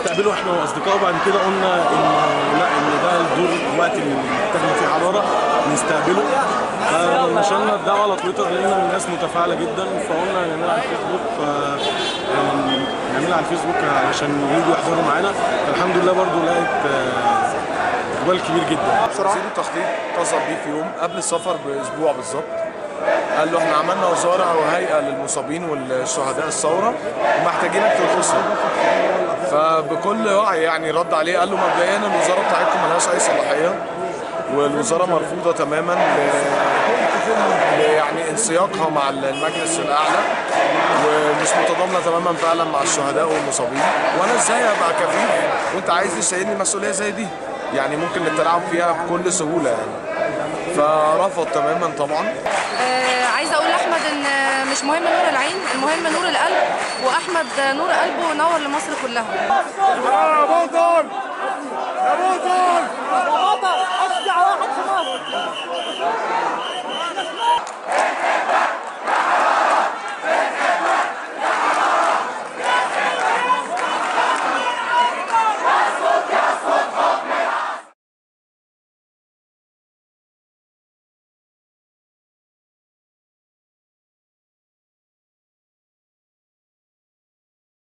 نستقبله احنا واصدقائه وبعد كده قلنا ان لا ان ده الدور الوقت اللي بتاخد فيه حراره نستقبله فنشرنا الدعوه على تويتر لقينا الناس متفاعله جدا فقلنا نعملها على الفيسبوك ف يعني نعملها على الفيسبوك عشان يجوا يحضروا معانا الحمد لله برضو لقيت آه، اقبال كبير جدا وزير التخطيط اتصل بيه في يوم قبل السفر باسبوع بالظبط قال له احنا عملنا وزاره وهيئه للمصابين والشهداء الثوره ومحتاجينك ترقصها فبكل وعي يعني رد عليه قال له مبدئيا الوزاره بتاعتكم ملهاش اي صلاحيه والوزاره مرفوضه تماما ل... ل- يعني انسياقها مع المجلس الاعلى ومش متضامنه تماما فعلا مع الشهداء والمصابين وانا ازاي ابقى كفيف وانت عايز تسيبني مسؤوليه زي دي يعني ممكن التلاعب فيها بكل سهوله يعني فرفض تماما طبعا آه، عايزه اقول لاحمد ان آه، مش مهم نور العين المهم نور القلب واحمد آه، نور قلبه نور لمصر كلها يا بطل يا بطل يا بطل اشجع واحد في مصر